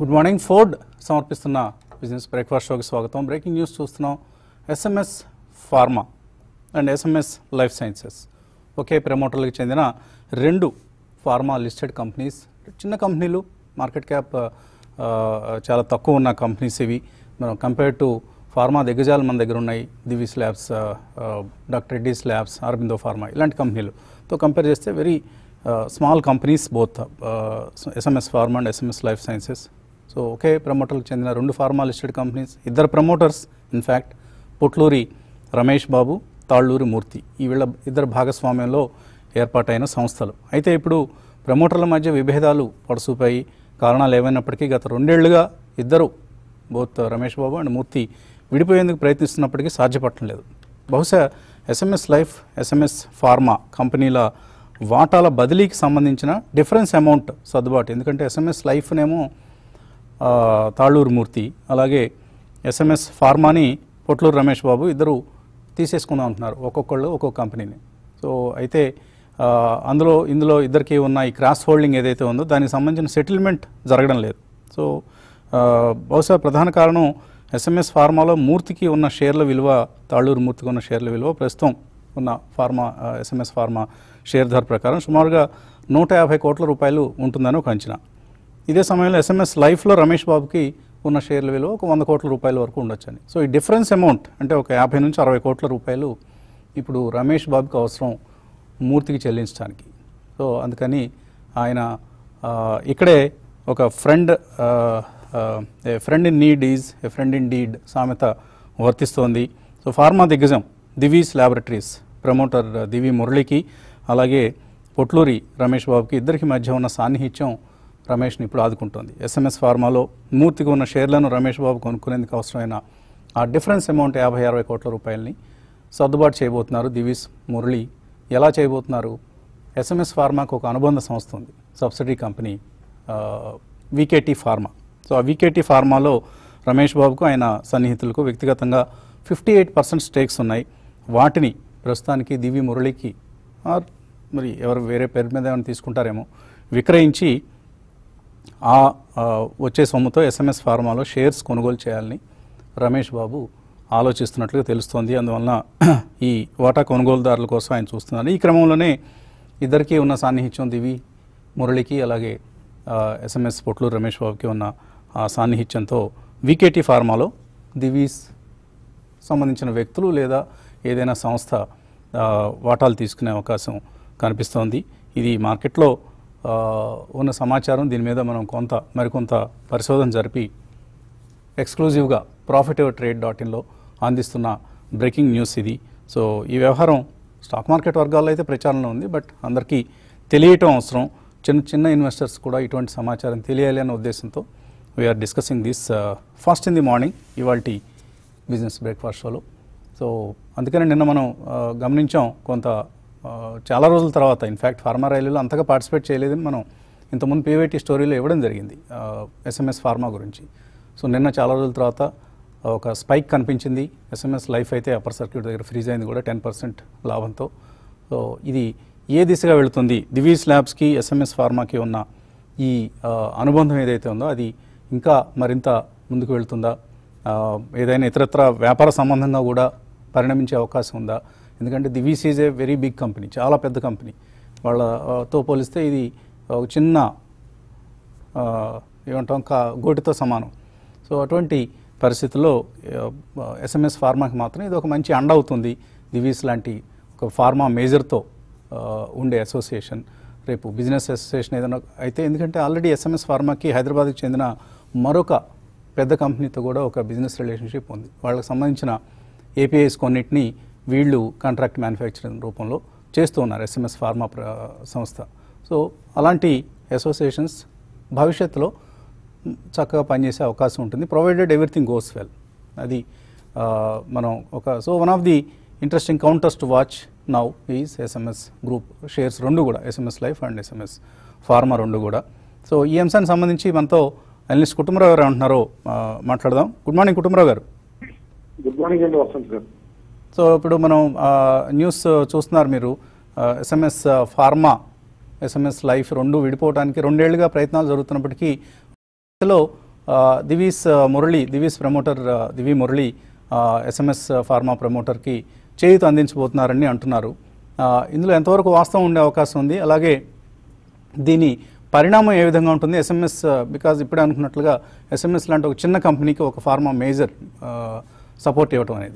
Good morning Ford సమర్పిస్తున్న business breakfast షోకి స్వాగతం బ్రేకింగ్ న్యూస్ చూస్తున్నాం SMS pharma and SMS life sciences ఒకే ప్రమోటర్లకు చెందిన రెండు ఫార్మా లిస్టెడ్ కంపెనీస్ చిన్న కంపెనీలు మార్కెట్ క్యాప్ ఆ, చాలా తక్కువ ఉన్న కంపెనీస్ ఇవి మనం కంపేర్ టు ఫార్మా దిగ్గజాలు మన దగ్గర ఉన్నాయి Divi's labs doctor Reddy's labs Aurobindo pharma ఇలాంటి కంపెనీలతో కంపేర్ చేస్తే very small companies both SMS pharma and SMS life sciences so ఒకే ప్రమోటర్లకు చెందిన రెండు ఫార్మా లిస్టెడ్ కంపెనీస్ ఇద్దరు ప్రమోటర్స్ ఇన్ఫ్యాక్ట్ పుట్లూరి రమేష్ బాబు తాళ్ళూరి మూర్తి ఈ వీళ్ళ ఇద్దరు భాగస్వామ్యంలో ఏర్పాటైన సంస్థలు అయితే ఇప్పుడు ప్రమోటర్ల మధ్య విభేదాలు పొడసూపాయి కారణాలు ఏమైనప్పటికీ గత రెండేళ్లుగా ఇద్దరు బోత్ రమేష్ బాబు అండ్ మూర్తి విడిపోయేందుకు ప్రయత్నిస్తున్నప్పటికీ సాధ్యపడటం లేదు బహుశా ఎస్ఎంఎస్ లైఫ్ ఎస్ఎంఎస్ ఫార్మా కంపెనీల వాటాల బదిలీకి సంబంధించిన డిఫరెన్స్ అమౌంట్ సర్దుబాటు ఎందుకంటే ఎస్ఎంఎస్ లైఫ్నేమో ఆ, తాళ్ళూరు మూర్తి అలాగే ఎస్ఎంఎస్ ఫార్మాని పొట్లూరు రమేష్ బాబు ఇద్దరు తీసేసుకుందాం అంటున్నారు ఒక్కొక్కళ్ళు ఒక్కొక్క కంపెనీని సో అయితే ఆ, అందులో ఇందులో ఇద్దరికి ఉన్న ఈ క్రాస్ హోల్డింగ్ ఏదైతే ఉందో దానికి సంబంధించిన సెటిల్మెంట్ జరగడం లేదు సో ఆ, బహుశా ప్రధాన కారణం ఎస్ఎంఎస్ ఫార్మాలో మూర్తికి ఉన్న షేర్ల విలువ తాళ్ళూరు మూర్తికి ఉన్న షేర్ల విలువ ప్రస్తుతం ఉన్న ఫార్మా ఎస్ఎంఎస్ ఫార్మా షేర్ ధర ప్రకారం సుమారుగా నూట యాభై కోట్ల రూపాయలు ఉంటుందని ఒక అంచనా ఇదే సమయంలో ఎస్ఎంఎస్ లైఫ్లో రమేష్ బాబుకి ఉన్న షేర్ల విలువ ఒక వంద కోట్ల రూపాయల వరకు ఉండొచ్చని సో ఈ డిఫరెన్స్ అమౌంట్ అంటే ఒక యాభై నుంచి అరవై కోట్ల రూపాయలు ఇప్పుడు రమేష్ బాబుకి అవసరం మూర్తికి చెల్లించడానికి సో అందుకని ఆయన ఆ, ఇక్కడే ఒక friend a friend in need is a friend in deed సామెత వర్తిస్తోంది సో ఫార్మా దిగ్గజం దివీస్ ల్యాబొరేటరీస్ ప్రమోటర్ దివి మురళికి అలాగే పొట్లూరి రమేష్ బాబుకి ఇద్దరికి మధ్య ఉన్న సాన్నిహిత్యం రమేష్ని ఇప్పుడు ఆదుకుంటోంది ఎస్ఎంఎస్ ఫార్మాలో మూర్తికి ఉన్న షేర్లను రమేష్ బాబు కొనుక్కునేందుకు అవసరమైన ఆ డిఫరెన్స్ అమౌంట్ యాభై అరవై కోట్ల రూపాయలని సర్దుబాటు చేయబోతున్నారు దివిస్ మురళి ఎలా చేయబోతున్నారు ఎస్ఎంఎస్ ఫార్మాకు ఒక అనుబంధ సంస్థ ఉంది subsidy company VKT pharma so ఆ వికేటీ ఫార్మాలో రమేష్ బాబుకు ఆయన సన్నిహితులకు వ్యక్తిగతంగా ఫిఫ్టీ ఎయిట్ పర్సెంట్ స్టేక్స్ ఉన్నాయి వాటిని ప్రస్తుతానికి దివి మురళికి ఆర్ మరి ఎవరు వేరే పేరు మీద ఏమైనా తీసుకుంటారేమో విక్రయించి ఆ ఆ, వచ్చే సొమ్ముతో ఎస్ఎంఎస్ ఫార్మాలో షేర్స్ కొనుగోలు చేయాలని రమేష్ బాబు ఆలోచిస్తున్నట్లుగా తెలుస్తోంది అందువలన ఈ వాటా కొనుగోలుదారుల కోసం ఆయన చూస్తున్నారు ఈ క్రమంలోనే ఇద్దరికీ ఉన్న సాన్నిహిత్యం దివి మురళికి అలాగే ఎస్ఎంఎస్ పొట్లూరు రమేష్ బాబుకి ఉన్న ఆ సాన్నిహిత్యంతో వికేటీ ఫార్మాలో దివీస్ సంబంధించిన వ్యక్తులు లేదా ఏదైనా సంస్థ ఆ, వాటాలు తీసుకునే అవకాశం కనిపిస్తోంది ఇది మార్కెట్లో ఆ, ఉన్న సమాచారం దీని మీద మనం కొంత మరికొంత పరిశోధన జరిపి ఎక్స్క్లూజివ్గా ప్రాఫిట్ ఎవర్ ట్రేడ్ డాట్ ఇన్లో అందిస్తున్న బ్రేకింగ్ న్యూస్ ఇది సో ఈ వ్యవహారం స్టాక్ మార్కెట్ వర్గాల్లో అయితే ప్రచారంలో ఉంది బట్ అందరికీ తెలియటం అవసరం చిన్న చిన్న ఇన్వెస్టర్స్ కూడా ఇటువంటి సమాచారం తెలియాలి అనే ఉద్దేశంతో we're discussing this first in the morning ఇవాళ బిజినెస్ బ్రేక్ఫాస్ట్ షోలో సో అందుకనే నిన్న మనం ఆ, గమనించాం కొంత ఆ, చాలా రోజుల తర్వాత ఇన్ఫ్యాక్ట్ ఫార్మా రైలులో అంతగా పార్టిసిపేట్ చేయలేదని మనం ఇంతకుముందు పీవైటీ స్టోరీలో ఇవ్వడం జరిగింది ఎస్ఎంఎస్ ఫార్మా గురించి సో నిన్న చాలా రోజుల తర్వాత ఒక స్పైక్ కనిపించింది ఎస్ఎంఎస్ లైఫ్ అయితే అప్పర్ సర్క్యూట్ దగ్గర ఫ్రీజ్ అయింది కూడా టెన్ పర్సెంట్ లాభంతో సో ఇది ఏ దిశగా వెళుతుంది దివీస్ ల్యాబ్స్కి ఎస్ఎంఎస్ ఫార్మాకి ఉన్న ఈ ఆ, అనుబంధం ఏదైతే ఉందో అది ఇంకా మరింత ముందుకు వెళ్తుందా ఆ, ఏదైనా ఇతరత్ర వ్యాపార సంబంధంగా కూడా పరిణమించే అవకాశం ఉందా ఎందుకంటే Divi's is a very big company చాలా పెద్ద కంపెనీ వాళ్ళతో పోలిస్తే ఇది ఒక చిన్న ఆ, ఏమంటాం కా గోటితో సమానం సో అటువంటి పరిస్థితుల్లో ఎస్ఎంఎస్ ఫార్మాకి మాత్రం ఇది ఒక మంచి అండ అవుతుంది దివీస్ లాంటి ఒక ఫార్మా మేజర్తో ఆ, ఉండే అసోసియేషన్ రేపు బిజినెస్ అసోసియేషన్ ఏదైనా అయితే ఎందుకంటే ఆల్రెడీ ఎస్ఎంఎస్ ఫార్మాకి హైదరాబాద్కి చెందిన మరొక పెద్ద కంపెనీతో కూడా ఒక బిజినెస్ రిలేషన్షిప్ ఉంది వాళ్ళకి సంబంధించిన ఏపీఐస్ కొన్నిటిని వీళ్ళు కాంట్రాక్ట్ మ్యానుఫ్యాక్చరింగ్ రూపంలో చేస్తూ ఉన్నారు ఎస్ఎంఎస్ ఫార్మా ప్ర- సంస్థ సో అలాంటి అసోసియేషన్స్ భవిష్యత్తులో మ్, చక్కగా పనిచేసే అవకాశం ఉంటుంది ప్రొవైడెడ్ ఎవ్రీథింగ్ గోస్ వెల్ అది ఆ, మనం ఒక so one of the interesting counters to watch now is SMS group shares రెండు కూడా SMS life and SMS pharma రెండు కూడా సో ఈ అంశానికి సంబంధించి మనతో అనలిస్ట్ కుటుంబరావు గారు అంటున్నారో ఆ, మాట్లాడదాం గుడ్ మార్నింగ్ కుటుంబరావు గారు గుడ్ మార్నింగ్ అండి వసంత్ గారు సో ఇప్పుడు మనం ఆ, న్యూస్ చూస్తున్నారు మీరు ఎస్ఎంఎస్ ఫార్మా ఎస్ఎంఎస్ లైఫ్ రెండు విడిపోవడానికి రెండేళ్లుగా ప్రయత్నాలు జరుగుతున్నప్పటికీ లో ఆ, దివీస్ ఆ, మురళి దివీస్ ప్రమోటర్ ఆ, దివి మురళి ఎస్ఎంఎస్ ఫార్మా ప్రమోటర్కి చేయూత అందించబోతున్నారని అంటున్నారు ఆ, ఇందులో ఎంతవరకు వాస్తవం ఉండే అవకాశం ఉంది అలాగే దీని పరిణామం ఏ విధంగా ఉంటుంది ఎస్ఎంఎస్ బికాజ్ ఇప్పుడే అనుకున్నట్లుగా ఎస్ఎంఎస్ లాంటి ఒక చిన్న కంపెనీకి ఒక ఫార్మా మేజర్ సపోర్ట్ ఇవ్వటం అనేది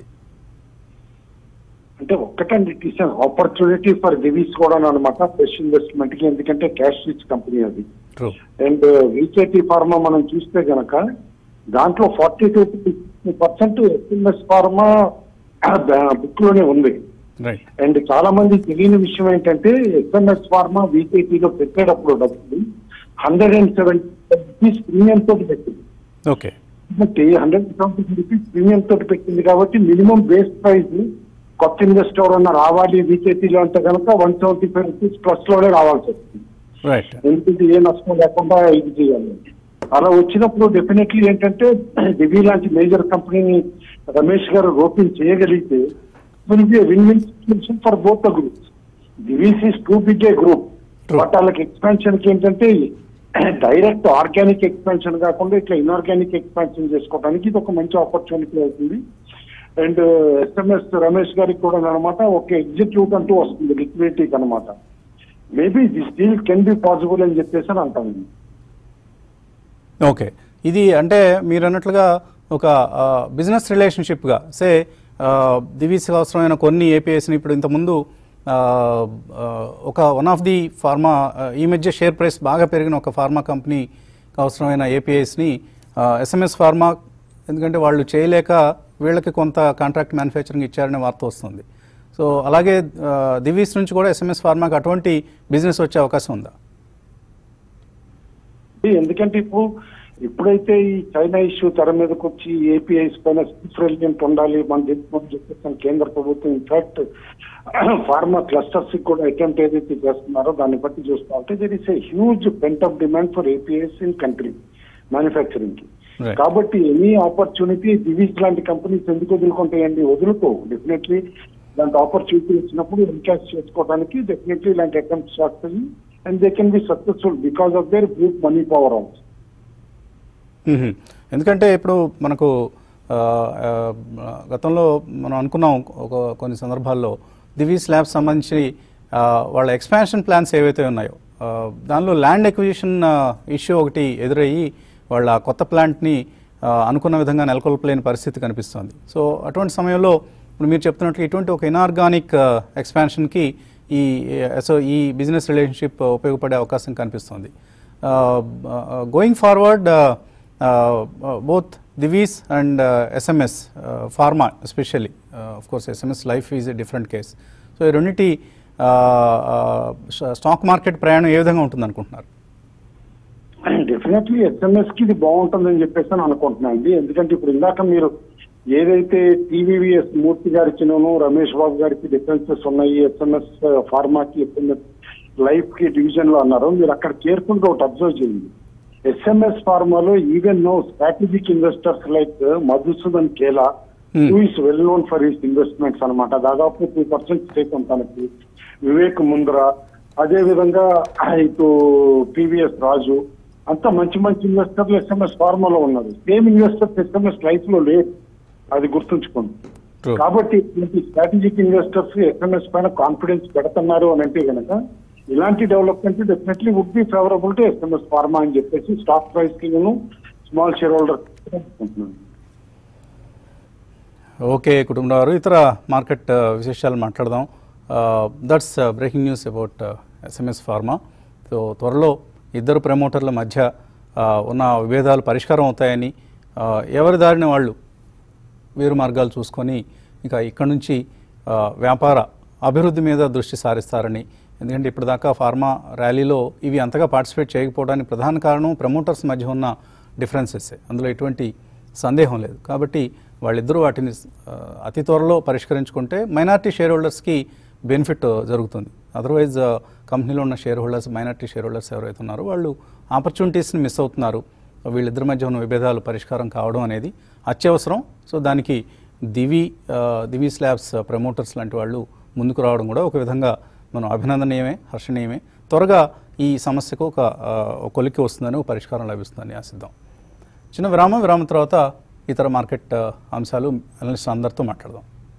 అంటే ఒక్కటండి it is opportunity for Divi's కూడా అనమాట ఫ్రెష్ ఇన్వెస్ట్మెంట్ కి ఎందుకంటే క్యాష్ రిచ్ కంపెనీ అది ట్రూ అండ్ వికేటీ ఫార్మా మనం చూస్తే గనక దాంట్లో forty two percent SMS pharma book లోనే ఉంది రైట్ అండ్ చాలా మంది తెలియని విషయం ఏంటంటే ఎస్ఎంఎస్ ఫార్మా వీకేటీలో పెట్టేటప్పుడు డబ్బులు hundred and seventy rupees premium తోటి పెట్టింది ఓకే కాబట్టి హండ్రెడ్ సెవెంటీ రూపీస్ ప్రీమియం తోటి పెట్టింది కాబట్టి మినిమం బేస్ ప్రైస్ కొత్త ఇన్వెస్టర్ ఉన్న రావాలి వీకేటీలో అంటే కనుక one seventy five rupees plus లోనే రావాల్సి వస్తుంది రైట్ ఎందుకంటే ఏ నష్టం లేకుండా ఇది చేయాలి అలా వచ్చినప్పుడు డెఫినెట్లీ ఏంటంటే దివీ లాంటి మేజర్ కంపెనీని రమేష్ గారు ఓపెన్ చేయగలిగితే will be win win situation for both the groups Divi's is too big a group True. But వాళ్ళకి ఎక్స్పాన్షన్ కి ఏంటంటే డైరెక్ట్ ఆర్గానిక్ ఎక్స్పాన్షన్ కాకుండా ఇట్లా ఇన్ఆర్గానిక్ ఎక్స్పాన్షన్ చేసుకోవడానికి ఇది ఒక మంచి ఆపర్చునిటీ అవుతుంది అండ్ ఎస్ఎంఎస్ రమేష్ గారికి కూడా అనమాట ఒక ఎగ్జిక్యూట్ అంటూ వస్తుంది లిక్విడిటీకి అనమాట maybe this deal can be possible అని చెప్పేసి అని అంటాను నేను. ఓకే ఇది అంటే మీరు అన్నట్లుగా ఒక బిజినెస్ రిలేషన్షిప్గా సే దివీస్కి అవసరమైన కొన్ని ఏపీఎస్ని ఇప్పుడు ఇంతకుముందు ఆ, ఆ, ఒక వన్ ఆఫ్ ది ఫార్మా ఆ, ఈ మధ్య షేర్ ప్రైస్ బాగా పెరిగిన ఒక ఫార్మా కంపెనీకి అవసరమైన ఏపీఎస్ని ఎస్ఎంఎస్ ఫార్మా ఎందుకంటే వాళ్ళు చేయలేక వీళ్ళకి కొంత కాంట్రాక్ట్ మ్యానుఫ్యాక్చరింగ్ ఇచ్చారనే వార్త వస్తుంది సో అలాగే ఆ, దివీస్ నుంచి కూడా ఎస్ఎంఎస్ ఫార్మాకి అటువంటి బిజినెస్ వచ్చే అవకాశం ఉందా ఎందుకంటే ఇప్పుడు ఇప్పుడైతే ఈ చైనా ఇష్యూ తెర మీదకి వచ్చి ఏపీఐస్ పైన రిలియంట్ ఉండాలి మన దేశం చెప్పేసి కేంద్ర ప్రభుత్వం ఇన్ఫాక్ట్ ఫార్మా క్లస్టర్స్ కూడా అటెంప్ట్ ఏదైతే చేస్తున్నారో దాన్ని బట్టి చూస్తా ఉంటే there is a huge pent of demand for APIs in country manufacturing కి Right. కాబట్టి ఎనీ ఆపర్చునిటీ దివీస్ లాంటి కంపెనీస్ ఎందుకు వదులుకుంటాయండి వదులుకో డెఫినెట్లీ ఇలాంటి ఆపర్చునిటీ వచ్చినప్పుడు ఎన్కాష్ చేసుకోవడానికి డెఫినెట్లీ ఇలాంటి అటెంప్ట్స్ వస్తాయి and they can be successful because of their group money power also hmm. ఎందుకంటే ఇప్పుడు మనకు ఆ, ఆ, గతంలో మనం అనుకున్నాం ఒక కొన్ని సందర్భాల్లో దివీ స్లాబ్ సంబంధించి ఆ, వాళ్ళ ఎక్స్పాన్షన్ ప్లాన్స్ ఏవైతే ఉన్నాయో ఆ, దానిలో ల్యాండ్ ఎక్విజిషన్ ఇష్యూ ఒకటి ఎదురయ్యి వాళ్ళ కొత్త ప్లాంట్ని ఆ, అనుకున్న విధంగా నెలకొల్పలేని పరిస్థితి కనిపిస్తోంది సో అటువంటి సమయంలో ఇప్పుడు మీరు చెప్తున్నట్లు ఇటువంటి ఒక ఇనార్గానిక్ ఎక్స్పాన్షన్కి ఈ సో ఈ బిజినెస్ రిలేషన్షిప్ ఉపయోగపడే అవకాశం కనిపిస్తోంది going forward both Divis and uh, SMS, uh, Pharma especially, uh, of course SMS Life is a different case. సో ఈ రెండింటి స్టాక్ మార్కెట్ ప్రయాణం ఏ విధంగా ఉంటుంది అనుకుంటున్నారు డెఫినెట్లీ ఎస్ఎంఎస్ కి ఇది బాగుంటుందని చెప్పేసి అని అనుకుంటున్నాను అండి ఎందుకంటే ఇప్పుడు ఇందాక మీరు ఏదైతే టీవీవీఎస్ మూర్తి గారికి రమేష్ బాబు గారికి డిఫరెన్సెస్ ఉన్నాయి ఎస్ఎంఎస్ ఫార్మాకి ఎస్ఎంఎస్ లైఫ్ కి డివిజన్ లో అన్నారు మీరు అక్కడ కేర్ఫుల్ గా ఒకటి అబ్జర్వ్ చేయండి ఎస్ఎంఎస్ ఫార్మాలో even no strategic investors like Madhusudan Kela Hmm. Who is well known for his investments అనమాట దాదాపు టూ పర్సెంట్ స్టేక్ తనకి వివేక్ ముంద్రా అదే విధంగా ఇటు పివిఎస్ రాజు అంత మంచి మంచి ఇన్వెస్టర్లు ఎస్ఎంఎస్ ఫార్మాలో ఉన్నారు సేమ్ ఇన్వెస్టర్స్ ఎస్ఎంఎస్ లైఫ్ లో లేదు అది గుర్తుంచుకోండి True. కాబట్టి ఇలాంటి స్ట్రాటజిక్ ఇన్వెస్టర్స్ ఎస్ఎంఎస్ పైన కాన్ఫిడెన్స్ పెడుతున్నారు అని అంటే కనుక ఇలాంటి development definitely would be favourable to SMS pharma అని చెప్పేసి స్టాక్ ప్రైస్ కి స్మాల్ షేర్ హోల్డర్ అనుకుంటున్నాను ఓకే కుటుంబ వారు ఇతర మార్కెట్ ఆ, విశేషాలు మాట్లాడదాం that's breaking news about SMS pharma so త్వరలో ఇద్దరు ప్రమోటర్ల మధ్య ఆ, ఉన్న విభేదాలు పరిష్కారం అవుతాయని ఆ, ఎవరి దారిని వాళ్ళు వేరు మార్గాలు చూసుకొని ఇంకా ఇక్కడ నుంచి ఆ, వ్యాపార అభివృద్ధి మీద దృష్టి సారిస్తారని ఎందుకంటే ఇప్పటిదాకా ఫార్మా ర్యాలీలో ఇవి అంతగా పార్టిసిపేట్ చేయకపోవడానికి ప్రధాన కారణం ప్రమోటర్స్ మధ్య ఉన్న డిఫరెన్సెస్ అందులో ఎటువంటి సందేహం లేదు కాబట్టి వాళ్ళిద్దరూ వాటిని ఆ, అతి త్వరలో పరిష్కరించుకుంటే మైనార్టీ షేర్ హోల్డర్స్కి బెనిఫిట్ జరుగుతుంది అదర్వైజ్ కంపెనీలో ఉన్న share holders minority share holders ఎవరైతే ఉన్నారో వాళ్ళు ఆపర్చునిటీస్ని మిస్ అవుతున్నారు వీళ్ళిద్దరి మధ్య ఉన్న విభేదాలు పరిష్కారం కావడం అనేది అత్యవసరం సో దానికి దివి ఆ, దివి స్లాబ్స్ ప్రమోటర్స్ లాంటి వాళ్ళు ముందుకు రావడం కూడా ఒక విధంగా మనం అభినందనీయమే హర్షణీయమే త్వరగా ఈ సమస్యకు ఒక ఆ, ఒక కొలిక్కి వస్తుందని ఒక పరిష్కారం లభిస్తుందని ఆశిద్దాం చిన్న విరామం విరామం తర్వాత ఇతర మార్కెట్ ఆ, అంశాలు అనలిస్ట్ అందరితో మాట్లాడదాం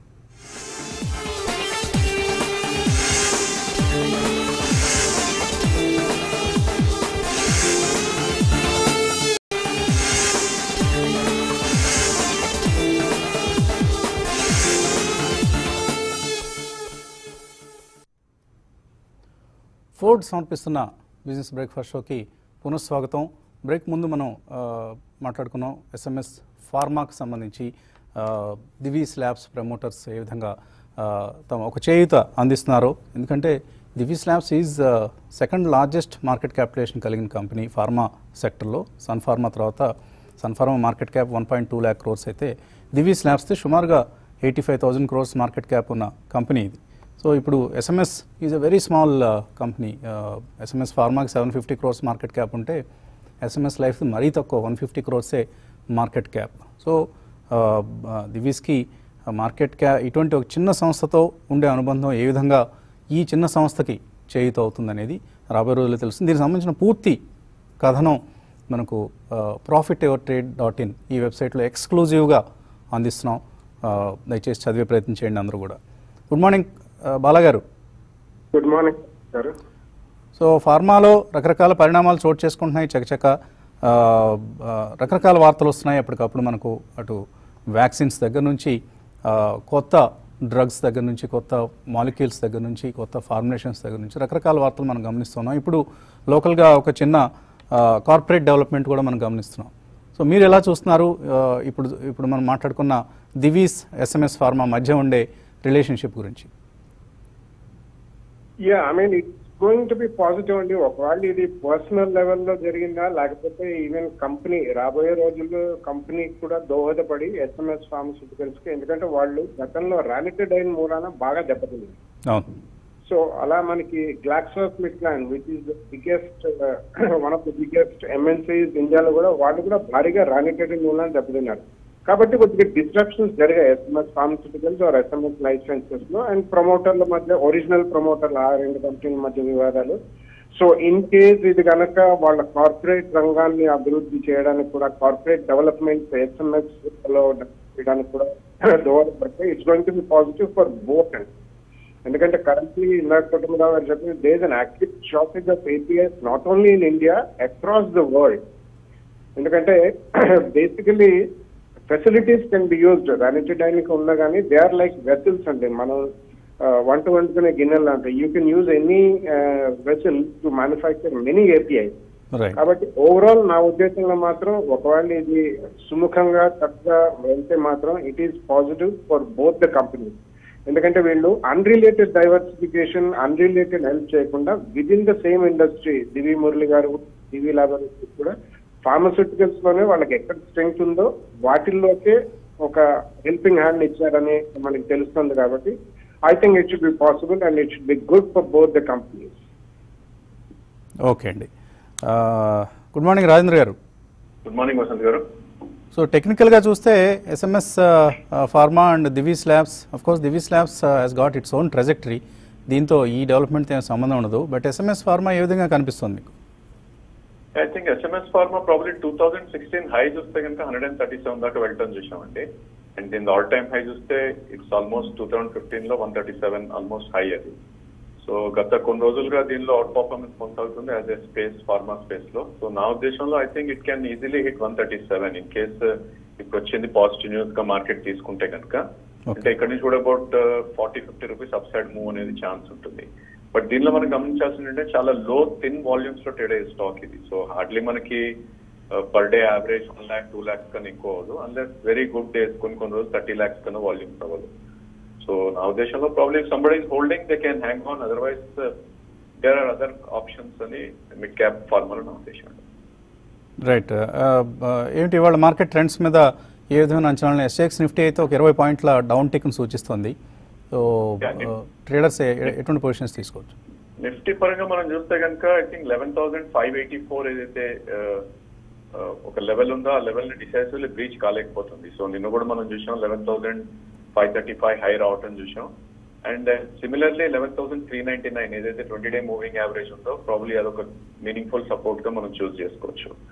ఫోర్డ్ సమర్పిస్తున్న బిజినెస్ బ్రేక్ఫాస్ట్ షోకి పునఃస్వాగతం బ్రేక్ ముందు మనం ఆ, మాట్లాడుకున్నాం ఎస్ఎంఎస్ ఫార్మాకు సంబంధించి ఆ, దివీస్ ల్యాబ్స్ ప్రమోటర్స్ ఏ విధంగా ఆ, తమ ఒక చేయూత అందిస్తున్నారో ఎందుకంటే Divi's labs is second largest market capitalisation కలిగిన కంపెనీ ఫార్మా సెక్టర్లో సన్ ఫార్మా తర్వాత Sun pharma market cap one point two lakh crores అయితే దివీస్ ల్యాబ్స్ది సుమారుగా eighty five thousand crores market cap ఉన్న కంపెనీ ఇది సో ఇప్పుడు SMS is a very small company SMS ఫార్మాకి seven fifty crores market cap ఉంటే ఎస్ఎంఎస్ లైఫ్ మరీ తక్కువ వన్ ఫిఫ్టీ క్రోర్సే మార్కెట్ క్యాప్ సో దివీస్కి మార్కెట్ క్యా ఇటువంటి ఒక చిన్న సంస్థతో ఉండే అనుబంధం ఏ విధంగా ఈ చిన్న సంస్థకి చేయుత అవుతుందనేది రాబోయే రోజుల్లో తెలుస్తుంది దీనికి సంబంధించిన పూర్తి కథనం మనకు profit ever trade dot in ఈ వెబ్సైట్లో ఎక్స్క్లూజివ్గా అందిస్తున్నాం ఆ, దయచేసి చదివే ప్రయత్నం చేయండి అందరూ కూడా గుడ్ మార్నింగ్ ఆ, బాలాగారు గుడ్ మార్నింగ్ సార్ సో ఫార్మాలో రకరకాల పరిణామాలు చోటు చేసుకుంటున్నాయి చకచక ఆ, ఆ, రకరకాల వార్తలు వస్తున్నాయి ఎప్పటికప్పుడు మనకు అటు వ్యాక్సిన్స్ దగ్గర నుంచి ఆ, కొత్త డ్రగ్స్ దగ్గర నుంచి కొత్త మాలిక్యూల్స్ దగ్గర నుంచి కొత్త ఫార్ములేషన్స్ దగ్గర నుంచి రకరకాల వార్తలు మనం గమనిస్తున్నాం ఇప్పుడు లోకల్గా ఒక చిన్న కార్పొరేట్ డెవలప్మెంట్ కూడా మనం గమనిస్తున్నాం సో మీరు ఎలా చూస్తున్నారు ఆ, ఇప్పుడు ఇప్పుడు మనం మాట్లాడుకున్న దివీస్ ఎస్ఎంఎస్ ఫార్మా మధ్య ఉండే రిలేషన్షిప్ గురించి yeah I mean it's going to be positive అండి ఒకవేళ ఇది పర్సనల్ లెవెల్లో జరిగిందా లేకపోతే ఈవెన్ కంపెనీ రాబోయే రోజుల్లో కంపెనీకి కూడా దోహదపడి ఎస్ఎంఎస్ ఫార్మస్యూటికల్స్ కి ఎందుకంటే వాళ్ళు గతంలో రానిటైన్ మూలాన బాగా దెబ్బతింది అవును సో అలా మనకి Glaxo Smithkline which is the biggest one of the biggest MNCs ఇండియాలో కూడా వాళ్ళు కూడా భారీగా రానిటైన్ మూలాన దెబ్బతిన్నారు కాబట్టి కొద్దిగా డిస్ట్రప్షన్స్ జరిగాయి SMS pharmaceuticals or SMS life sciences లో అండ్ ప్రమోటర్ల మధ్య ఒరిజినల్ ప్రమోటర్ల ఆ రెండు కంపెనీల మధ్య వివాదాలు సో ఇన్ కేస్ ఇది కనుక వాళ్ళ కార్పొరేట్ రంగాన్ని అభివృద్ధి చేయడానికి కూడా కార్పొరేట్ డెవలప్మెంట్ ఎస్ఎంఎస్ లో చేయడానికి కూడా దోహదపడితే it's going to be positive for both and ఎందుకంటే కరెంట్లీ ఇందాక కుటుంబరావు గారు చెప్పిన there's an active shortage of APIs not only in India across the world ఎందుకంటే basically facilities can be used రానిటైనిక్ ఉన్నా కానీ దే ఆర్ లైక్ వెసల్స్ అండి మనం ఆ, వంట వండుకునే గిన్నెలు అంటే you can use any vessel to manufacture many API right కాబట్టి ఓవరాల్ నా ఉద్దేశంలో మాత్రం ఒకవేళ ఇది సుముఖంగా చక్కగా వెళ్తే మాత్రం it is positive for both the companies ఎందుకంటే వీళ్ళు అన్రిలేటెడ్ డైవర్సిఫికేషన్ అన్రిలేటెడ్ హెల్ప్ చేయకుండా with in the same industry Divi Murali garu Divi laboratories కూడా ఫార్మస్యూటికల్స్ లోనే వాళ్ళకి ఎక్కడ స్ట్రెంగ్త్ ఉందో వాటిల్లోకే ఒక హెల్పింగ్ హ్యాండ్ ఇచ్చారని మనకి తెలుస్తుంది కాబట్టి I think it should be possible and it should be good for both the companies okay అండి good morning Rajendra garu good morning Vasant garu so టెక్నికల్గా చూస్తే SMS pharma and Divi's labs of course Divi's labs has got its own trajectory దీంతో ఈ development ఏం సంబంధం ఉండదు but SMS pharma ఏ విధంగా కనిపిస్తుంది మీకు I think SMS pharma probably two thousand sixteen high చూస్తే కనుక హండ్రెడ్ అండ్ థర్టీ సెవెన్ దాకా వెళ్ళటం చూసామండి అండ్ దీని ఆల్ టైమ్ హై చూస్తే it's almost two thousand fifteen లో one thirty seven almost high అది సో గత కొన్ని రోజులుగా దీనిలో అవుట్ పర్ఫార్మెన్స్ కొనసాగుతుంది as a space pharma space లో సో నా ఉద్దేశంలో I think it can easily hit one thirty seven in case ఇప్పుడు వచ్చింది పాజిటివ్ న్యూస్ గా మార్కెట్ తీసుకుంటే కనుక అంటే ఇక్కడ నుంచి కూడా about forty fifty rupees up side move అనేది ఛాన్స్ ఉంటుంది బట్ దీనిలో మనం గమనించాల్సింది అంటే చాలా లో థిన్ వాల్యూమ్స్ లో ట్రేడ్ అయ్యే స్టాక్ ఇది సో హార్డ్లీ మనకి per day average one lakh two lakhs కన్నా ఎక్కువ అవ్వదు అన్లెస్ వెరీ గుడ్ డేస్ కొన్ని కొన్ని రోజులు థర్టీ ల్యాక్స్ కన్నా వాల్యూమ్స్ అవ్వదు సో నా ఉద్దేశంలో probably somebody is holding they can hang on otherwise there are other options అని మిడ్ క్యాప్ ఫార్మర్ నా ఉద్దేశం రైట్ ఏమిటి ఇవాళ మార్కెట్ ట్రెండ్స్ మీద ఏ విధమైన అంచనాలు ఎస్ఎక్స్ నిఫ్టీ అయితే ఒక ఇరవై పాయింట్ల డౌన్ టిక్ను సూచిస్తుంది సో Yeah, ట్రేడర్స్ ఎటువంటి పొజిషన్స్ తీసుకోవచ్చు నిఫ్టీ పరంగా మనం చూస్తే కనుక I think eleven thousand five eighty four ఏదైతే ఆ, ఆ, ఒక లెవెల్ ఉందో ఆ లెవెల్ ని డిసైసివ్లీ బ్రీచ్ కాలేకపోతుంది సో నిన్న కూడా మనం చూసాం eleven thousand five thirty five high రావటం చూసాం and similarly eleven thousand three ninety nine ఏదైతే ట్వంటీ డే మూవింగ్ యావరేజ్ ఉందో ప్రాబ్లీ అదొక మీనింగ్ఫుల్ సపోర్ట్ గా మనం చూస్ చేసుకోవచ్చు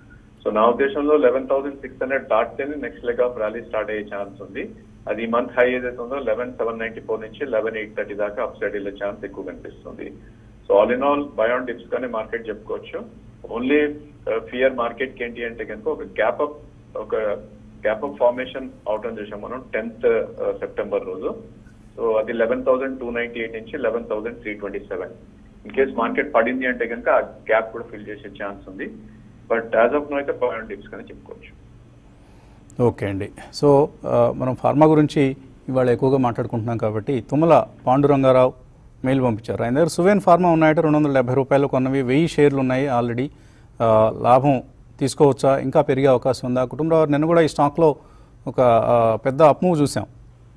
సో నా ఉద్దేశంలో లెవెన్ థౌసండ్ సిక్స్ హండ్రెడ్ దాటితేనే next leg of rally start అయ్యే ఛాన్స్ ఉంది అది ఈ మంత్ హై ఏదైతే ఉందో లెవెన్ సెవెన్ నైన్టీ ఫోర్ నుంచి లెవెన్ ఎయిట్ థర్టీ దాకా అప్ సైడ్ వెళ్ళే ఛాన్స్ ఎక్కువ కనిపిస్తుంది so all in all buy on dips గానే మార్కెట్ చెప్పుకోవచ్చు ఓన్లీ ఫియర్ మార్కెట్ కి ఏంటి అంటే కనుక ఒక గ్యాప్ అప్ ఒక గ్యాప్ అప్ ఫార్మేషన్ అవటం చేసాం మనం టెన్త్ సెప్టెంబర్ రోజు సో అది eleven thousand two ninety eight నుంచి eleven thousand three twenty seven in case market పడింది అంటే కనుక ఆ గ్యాప్ కూడా ఫిల్ చేసే ఛాన్స్ ఉంది బట్ యాజ్ ఆఫ్ నో అయితే బయాన్ డిప్స్ కానీ చెప్పుకోవచ్చు ఓకే అండి సో ఆ, మనం ఫార్మా గురించి ఇవాళ ఎక్కువగా మాట్లాడుకుంటున్నాం కాబట్టి తుమ్మల పాండురంగారావు మెయిల్ పంపించారు ఆయన దగ్గర సువేన్ ఫార్మా ఉన్నాయట రెండు వందల డెబ్బై రూపాయలు కొన్నవి వెయ్యి షేర్లు ఉన్నాయి ఆల్రెడీ ఆ, లాభం తీసుకోవచ్చా ఇంకా పెరిగే అవకాశం ఉందా కుటుంబరావు నిన్న కూడా ఈ స్టాక్లో ఒక ఆ, పెద్ద అప్మూవ్ చూసాం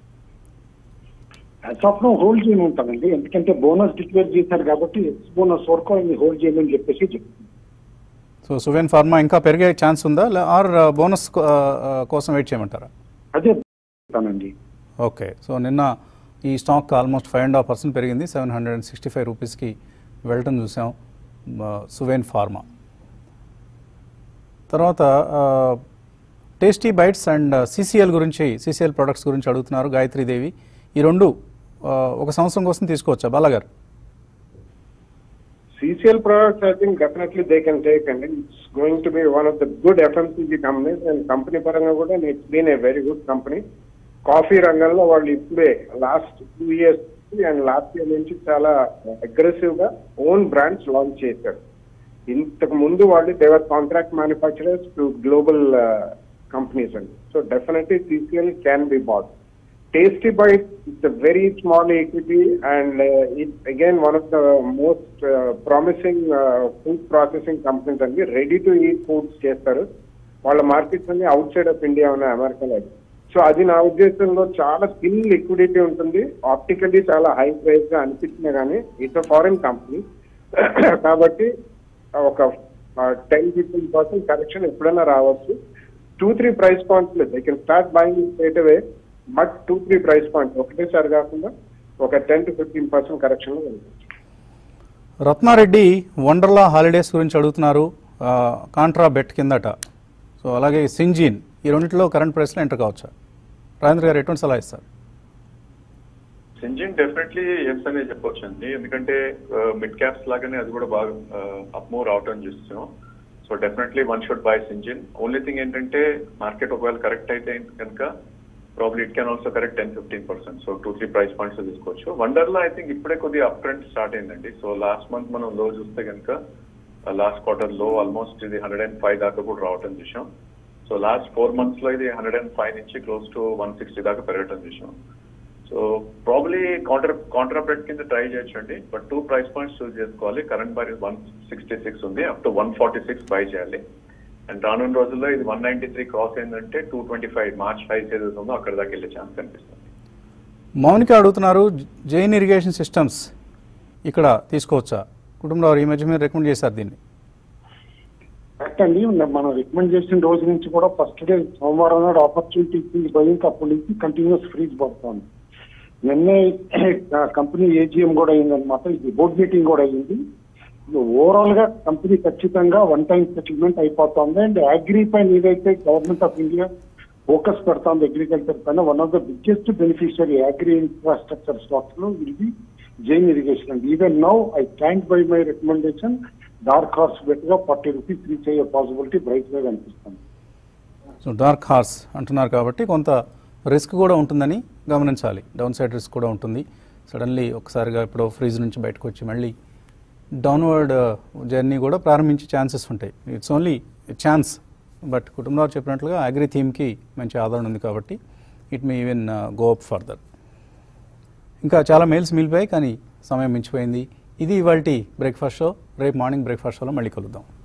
స్వప్నం హోల్డ్ చేయమంటానండి ఎందుకంటే బోనస్ డిక్లేర్ చేశారు కాబట్టి ఎక్స్ బోనస్ వరకు ఆయన హోల్డ్ చేయమని చెప్పేసి చెప్తుంది సో సువేన్ ఫార్మా ఇంకా పెరిగే ఛాన్స్ ఉందా లే- ఆర్ ఆ, బోనస్ కో- ఆ, ఆ, కోసం వెయిట్ చేయమంటారా అదే చెప్తానండి ఓకే సో నిన్న ఈ stock almost five and half percent పెరిగింది seven hundred and sixty five రూపీస్కి వెళ్ళటం చూసాం ఆ, సువేన్ ఫార్మా తర్వాత ఆ, టేస్టీ బైట్స్ అండ్ సిసిఎల్ గురించి సిసిఎల్ ప్రొడక్ట్స్ గురించి అడుగుతున్నారు గాయత్రీదేవి ఈ రెండు ఆ, ఒక సంవత్సరం కోసం తీసుకోవచ్చా బాలాగారు CCL products, I think definitely they can take, and it's going to be one of the good FMCG companies, and company పరంగా కూడా it's been a very good company. Coffee రంగంలో వాళ్ళు ఇప్పుడే last two years and last year నుంచి చాలా aggressive గా own brands launch చేశారు ఇంతకు ముందు వాళ్ళు they were contract manufacturers to global companies అండి so definitely CCL can be bought Tasty Bite is a very small equity and uh, it's again one of the most uh, promising uh, food processing companies అండి ready to eat foods చేస్తారు వాళ్ళ markets అన్ని out side of India ఉన్నాయి అమెరికాలో so అది నా ఉద్దేశంలో చాలా స్కిల్ లిక్విడిటీ ఉంటుంది ఆప్టికల్లీ చాలా హై ప్రైస్ గా అనిపించినా కానీ ఇట్స్ అ ఫారిన్ కంపెనీ కాబట్టి ఒక టెన్ ఫిఫ్టీన్ పర్సెంట్ కరెక్షన్ ఎప్పుడైనా రావచ్చు టూ త్రీ ప్రైస్ పాయింట్స్ లేదు I can start buying straight away but two three price points ఒకటేసారి కాకుండా ఒక ten to fifteen percent correction లో కనిపించచ్చు రత్నారెడ్డి వండర్లా హాలిడేస్ గురించి అడుగుతున్నారు ఆ, కాంట్రా బెట్ కిందట సో అలాగే సింజీన్ ఈ రెండింటిలో కరెంట్ ప్రైస్లో ఎంటర్ కావచ్చా రాజేంద్ర గారు ఎటువంటి సలహా ఇస్తారు సింజిన్ డెఫినెట్లీ ఎస్ అనే చెప్పొచ్చు అండి ఎందుకంటే మిడ్ క్యాప్స్ లాగానే అది కూడా బాగా అప్ మూవ్ రావటం చూస్తున్నాం so definitely one should buy Syngene only thing ఏంటంటే మార్కెట్ ఒకవేళ కరెక్ట్ అయితే కనుక probably it can also correct ten fifteen percent so two three price points తీసుకోవచ్చు వండర్లో ఐ థింక్ ఇప్పుడే కొద్దిగా అప్ ట్రెండ్ స్టార్ట్ అయిందండి సో లాస్ట్ మంత్ మనం లో చూస్తే కనుక లాస్ట్ క్వార్టర్ లో ఆల్మోస్ట్ ఇది హండ్రెడ్ అండ్ ఫైవ్ దాకా కూడా రావటం చూసాం సో లాస్ట్ ఫోర్ మంత్స్ లో ఇది హండ్రెడ్ అండ్ ఫైవ్ నుంచి క్లోజ్ టు వన్ సిక్స్టీ దాకా పెరగటం చూసాం సో ప్రాబ్లీ కౌంటర్ కౌంటర్ బ్రెడ్ కింద ట్రై చేయొచ్చండి but two price points choose చేసుకోవాలి current buy one sixty six ఉంది up to one forty six buy చేయాలి అండ్ రానున్న రోజుల్లో ఇది వన్ నైన్టీ త్రీ క్రాస్ అయిందంటే two twenty five March highs ఏదైతే ఉందో అక్కడ దాకా వెళ్ళే ఛాన్స్ కనిపిస్తుంది మౌనిక అడుగుతున్నారు జైన్ ఇరిగేషన్ సిస్టమ్స్ ఇక్కడ తీసుకోవచ్చా కుటుంబంలో ఈ మధ్య మీరు రికమెండ్ చేశారు దీన్ని కరెక్ట్ అండి మనం రికమెండ్ చేసిన రోజు నుంచి కూడా ఫస్ట్ డే సోమవారం నాడు ఆపర్చునిటీ ఫ్రీజ్ పోయింది అప్పటి నుంచి కంటిన్యూస్ ఫ్రీజ్ పడుతోంది నిన్నే కంపెనీ ఏజిఎం కూడా అయిందనమాట ఇది బోర్డ్ మీటింగ్ కూడా అయ్యింది ఓవరాల్ గా కంపెనీ ఖచ్చితంగా వన్ టైం సెటిల్మెంట్ అయిపోతుంది అండ్ అగ్రి పైన ఏదైతే గవర్నమెంట్ ఆఫ్ ఇండియా ఫోకస్ పెడతాంది అగ్రికల్చర్ పైన one of the biggest beneficiary agri infrastructure stocks లో will be Jain Irrigation and even now I thank by my recommendation dark horse bet గా forty rupees reach అయ్యే possibility bright గా కనిపిస్తుంది so dark horse అంటున్నారు కాబట్టి కొంత రిస్క్ కూడా ఉంటుందని గమనించాలి డౌన్ సైడ్ రిస్క్ కూడా ఉంటుంది సడన్లీ ఒకసారిగా ఇప్పుడు ఫ్రీజ్ నుంచి బయటకు వచ్చి మళ్ళీ డౌన్వర్డ్ జర్నీ కూడా ప్రారంభించే ఛాన్సెస్ ఉంటాయి ఇట్స్ ఓన్లీ ఛాన్స్ బట్ కుటుంబంలో చెప్పినట్లుగా అగ్రి థీమ్కి మంచి ఆదరణ ఉంది కాబట్టి it may even go up further ఇంకా చాలా మెయిల్స్ మిగిలిపోయాయి కానీ సమయం మించిపోయింది ఇది ఇవాళ బ్రేక్ఫాస్ట్ షో రేపు మార్నింగ్ బ్రేక్ఫాస్ట్ షోలో మళ్ళీ కలుద్దాం